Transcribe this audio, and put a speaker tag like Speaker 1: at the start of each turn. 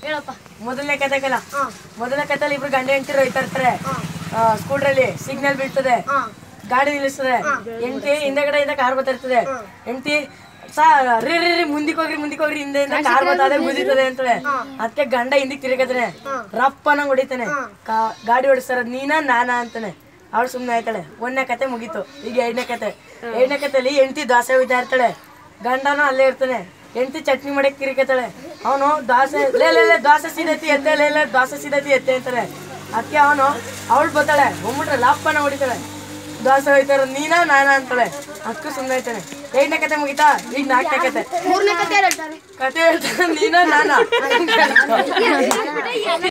Speaker 1: ಹೇಳಪ್ಪ
Speaker 2: ಮೊದಲನೇ ಕತೆ ಕಲ
Speaker 1: ಹಾ
Speaker 2: ಮೊದಲನೇ ಕತೆಲಿ ಇಬ್ರು ಗಂಡ ಹೆಂಡತಿರು ಹೋಯ್ತಾ ಇರ್ತಾರೆ ಸ್ಕೂಟ್ರಲ್ಲಿ ಸಿಗ್ನಲ್ ಬೀಳ್ತದೆ
Speaker 1: ಹಾ
Speaker 2: ಗಾಡಿ ನಿಲ್ಲಿಸ್ತದೆ ಹೆಂಡತಿ ಹಿಂದೆಗಡೆ ಇಂದ ಕಾರ್ ಬರ್ತಾ ಇರ್ತದೆ ಹೆಂಡತಿ ಸಾ ರೀ ರೀ ರೀ ಮುಂದಕ್ಕೆ ಹೋಗ್ರಿ ಮುಂದಕ್ಕೆ ಹೋಗ್ರಿ ಹಿಂದೆಯಿಂದ ಕಾರ್ ಬರ್ತದೆ ಗುದಿತದೆ ಅಂತಾಳೆ ಅದಕ್ಕೆ ಗಂಡ ಹಿಂದಕ್ಕೆ ತಿರುಗತಾನೆ ರಪ್ಪ ನಂಗೆ ಹೊಡಿತಾನೆ ಕಾ- ಗಾಡಿ ಓಡಿಸ್ತಾರ ನೀನಾ ನಾನಾ ಅಂತಾನೆ ಅವಳು ಸುಮ್ಮನೆ ಆಯ್ತಾಳೆ ಒಂದನೇ ಕತೆ ಮುಗೀತು ಈಗ ಎರಡನೇ ಕತೆ ಎರಡನೇ ಕತೆಲಿ ಹೆಂಡತಿ ದೋಸೆ ಹೋಯ್ತಾ ಇರ್ತಾಳೆ ಗಂಡನೂ ಅಲ್ಲೇ ಇರ್ತಾನೆ ಹೆಂಡತಿ ಚಟ್ನಿ ಮಾಡಕ್ ತಿರುಗತಾಳೆ ಅವನು ದೋಸೆ ಲೇ ಲೇ ಲೇ ದೋಸೆ ಸಿದತಿ ಎತ್ತೆ ಲೇ ಲೇ ದೋಸೆ ಸಿದತಿ ಎತ್ತೆ ಅಂತಾನೆ ಅದಕ್ಕೆ ಅವನು ಅವಳು ಬರ್ತಾಳೆ ಒಮ್ಮಟ್ರೆ ಲಾಪ್ಪನ ಹೊಡಿತಾಳೆ ದೋಸೆ ಹೋಯ್ತಾರ ನೀನಾ ನಾನಾ ಅಂತಾಳೆ ಅದಕ್ಕೂ ಸುಮ್ಮನೆ ಐತಾನೆ ಐದನೇ ಕತೆ ಮುಗಿತಾ ಈಗ ನಾಲ್ಕನೇ ಕತೆ
Speaker 1: ಮೂರನೇ ಕತೆ ಹೇಳ್ತಾರೆ
Speaker 2: ಕತೆ ಹೇಳ್ತಾನೆ ನೀನಾ ನಾನಾ